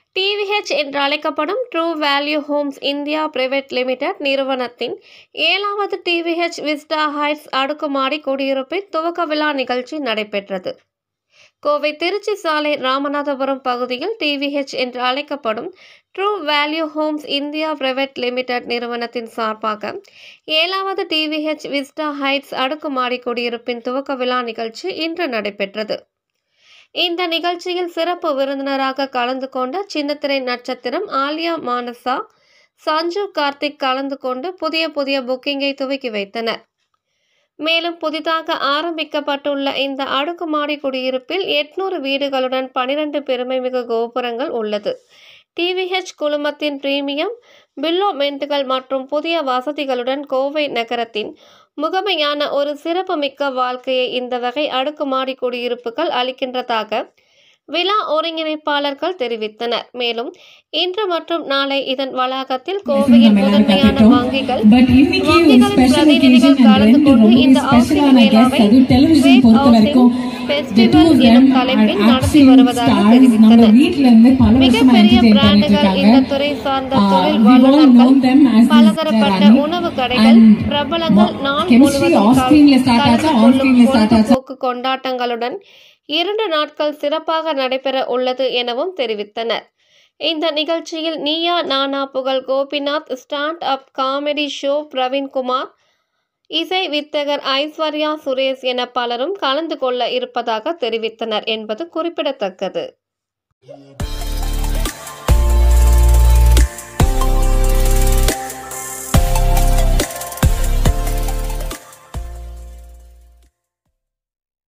TVH என்று அழைக்கப்படும் true value homes India private limited நிறுவனத்தின் ஏழாவது டிவிஹெச் விஸ்டா ஹைட்ஸ் அடுக்குமாடி குடியிருப்பின் துவக்க விழா நிகழ்ச்சி நடைபெற்றது கோவை திருச்சி சாலை ராமநாதபுரம் பகுதியில் டிவிஹெச் என்று அழைக்கப்படும் true value homes India private limited நிறுவனத்தின் சார்பாக ஏழாவது டிவிஹெச் விஸ்டா ஹைட்ஸ் அடுக்குமாடி குடியிருப்பின் துவக்க விழா நிகழ்ச்சி இன்று நடைபெற்றது இந்த நிகழ்ச்சியில் சிறப்பு விருந்தினராக கலந்து கொண்ட சின்னத்திரை நட்சத்திரம் ஆலியா மானசா சஞ்சு கார்த்திக் கலந்து கொண்டு புதிய புதிய புக்கிங்கை துவக்கி வைத்தனர் மேலும் புதிதாக ஆரம்பிக்கப்பட்டுள்ள இந்த அடுக்குமாடி குடியிருப்பில் எட்நூறு வீடுகளுடன் பனிரெண்டு பெருமைமிகு கோபுரங்கள் உள்ளது டிவிஹெச் குழுமத்தின் பிரீமியம் பில்லோமெண்ட்டுகள் மற்றும் புதிய வசதிகளுடன் கோவை நகரத்தின் முகமையான ஒரு சிறப்புமிக்க வாழ்க்கையை இந்த வகை அடுக்குமாடி குடியிருப்புகள் அளிக்கின்றதாக விழா ஒருங்கிணைப்பாளர்கள் தெரிவித்தனர் மேலும் இன்று மற்றும் நாளை இதன் வளாகத்தில் கோவையின் முதன்மையான வங்கிகள் பட் இன்னைக்கு ஒரு வங்கிகளின் ஸ்பெஷல் பிரதிநிதிகள் ஒகேஷன் கலந்து ரெண்டு கொண்டு ரொம்ப இந்த ஸ்பெஷலான ஹவுசிங் கெஸ்ட் மேளாவை அது டெலிவிஷன் Great பொறுத்த வரைக்கும் Housing the two Festival of them எனும் are தலைப்பில் நடத்தி absolute வருவதாக stars நம்ம தெரிவித்தனர் வீட்ல இருந்து பல வருஷமா மிகப்பெரிய entertain பண்ணிட்டு பிராண்டுகள் இந்த இருக்காங்க துறை சார்ந்த Uh, தொழில் we've all known வல்லுநர்கள் them as this பலதரப்பட்ட Rani. உணவு கடைகள் And பிரபலங்கள் mo- நாள் chemistry முழுவதும் off screenல start கலந்து ஆச்சா, on கொள்ளும் screenல start ஆச்சா? பொழுதுபோக்கு கொண்டாட்டங்களுடன் இரண்டு நாட்கள் சிறப்பாக நடைபெற உள்ளது எனவும் தெரிவித்தனர் இந்த நிகழ்ச்சியில் நீயா நானா புகழ் Gopinath stand up comedy show Praveenkumar இசை வித்தகர் ஐஸ்வர்யா சுரேஷ் என பலரும் கலந்து கொள்ள இருப்பதாக தெரிவித்தனர் என்பது குறிப்பிடத்தக்கது